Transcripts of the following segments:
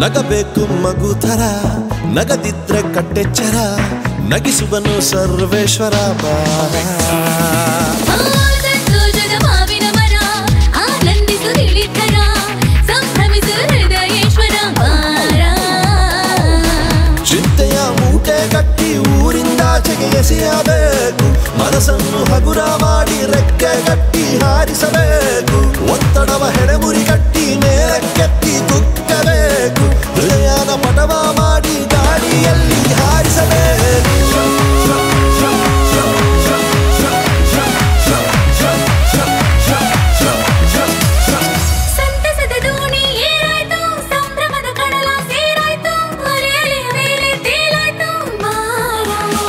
ನಗಬೇಕು ಮಗು ಥರ ನಗದಿದ್ರೆ ಕಟ್ಟೆಚ್ಚರ ನಗಿಸುವನು ಸರ್ವೇಶ್ವರ ಬಾರ ಸಂತೋಷದ ಮಾವಿನ ಮರ ಆನಂದಿಸು ತಿಳಿತರ ಸಂಭ್ರಮಿಸು ಹೃದಯೇಶ್ವರ ಬಾರ ಚಿಂತೆಯ ಮೂಟೆ ಕಟ್ಟಿ ಊರಿಂದಾಚೆಗೆ ಎಸೆಯಬೇಕು ಮನಸ್ಸನ್ನು ಹಗುರ ಮಾಡಿ ರೆಕ್ಕೆ ಕಟ್ಟಿ ಹಾರಿಸಬೇಕು ಒತ್ತಡವ ಹೆಡೆಮುರಿ ಕಟ್ಟಿ ಮೇಲಕ್ಕೆತ್ತಿ ಕುಕ್ಕಬೇಕು ಹೃದಯನ ಪಟವ ಮಾಡಿ ಗಾಳಿಯಲ್ಲಿ ಹಾರಿಸಬೇಕು ಸಂತಸದ ದೋಣಿ ಏರಾಯ್ತು ಸಂಭ್ರಮದ ಕಡಲ ಸೇರಾಯ್ತು ಅಲೆಯ ಮೇಲೆ ತೇಲಾಯ್ತು ಬಾರ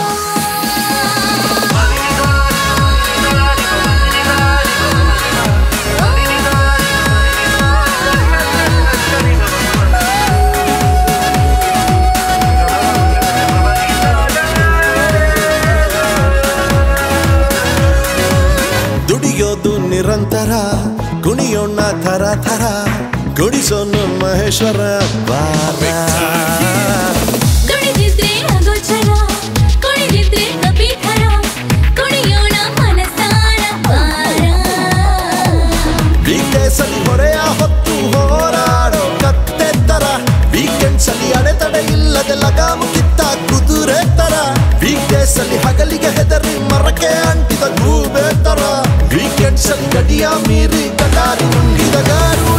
ದುಡಿಯೋದು ನಿರಂತರ ಕುಣಿಯೋಣ ಥರ ಥರ ಗುಡಿಸೋನು ಮಹೇಶ್ವರ ಬಾರ ಕುಣಿದಿದ್ರೆ ಅಗೋಚರ ಕುಣಿದಿದ್ರೆ ಕಪಿಥರ ಕುಣಿಯೋಣ ಮನಸಾರ ಬಾರ ವೀಕ್ಡೇಸ್ ಅಲ್ಲಿ ಹೊರೆಯ ಹೊತ್ತು ಹೋರಾಡೋ ಕತ್ತೆ ತರ ವೀಕೆಂಡ್ಸ್ ಅಲ್ಲಿ ಅಡೆತಡೆ ಇಲ್ಲದೆ ಲಗಾಮು ಕಿತ್ತ ಕುದುರೆ ತರ ವೀಕ್ಡೇಸ್ ಅಲ್ಲಿ ಹಗಲಿಗೆ ಹೆದರಿ ಮರಕ್ಕೆ ಅಂಟಿದ ಗೂಬೆ ತರ ವೀಕೆಂಡ್ಸ್ ಅಲ್ಲಿ ಗಡಿಯ ಮೀರಿ ಕಟಾರಿ ನುಂಗಿದ ಗಾರುಡ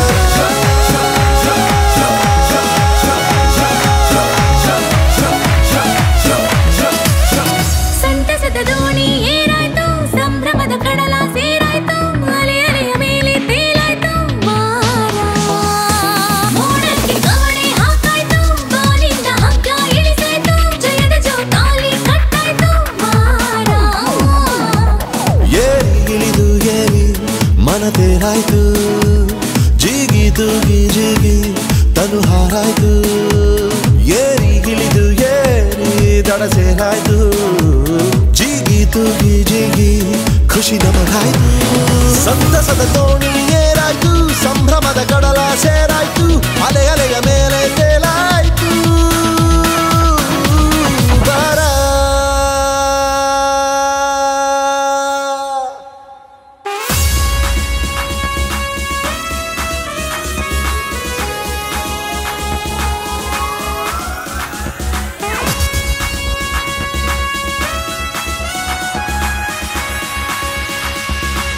ಸಂತಸದ ದೋಣಿ ಏರಾಯ್ತು ಸಂಭ್ರಮದ ಕಡಲ ಸೇರಾಯ್ತು ಅಲೆ ಅಲೆಯ ಮೇಲೆ ತೇಲಾಯ್ತು ಬಾರ ಮೋಡಕ್ಕೆ ಕವಣೆ ಹಾಕಾಯ್ತು ಬಾಲಿಂದ ಹಗ್ಗ ಇಳಿಸಾಯ್ತು ಜಯದ ಜೋಕಾಲಿ ಕಟ್ಟಾಯ್ತು ಬಾರ ಏರಿ ಇಳಿದು ಏರಿ ಮನ ತೇರಾಯ್ತು ಜಿಗಿ ತೂಗಿ ಜಿಗಿ ತನು ಹಾರಾಯ್ತು ಏರಿ ಇಳಿದು ಏರಿ ದಡ ಸೇರಾಯ್ತು ಜಿಗಿ ತೂಗಿ ಜಿಗಿ ಖುಷಿ ನಮಗಾಯ್ತು ಸಂತಸದ ತೋಣಿ ಏರಾಯ್ತು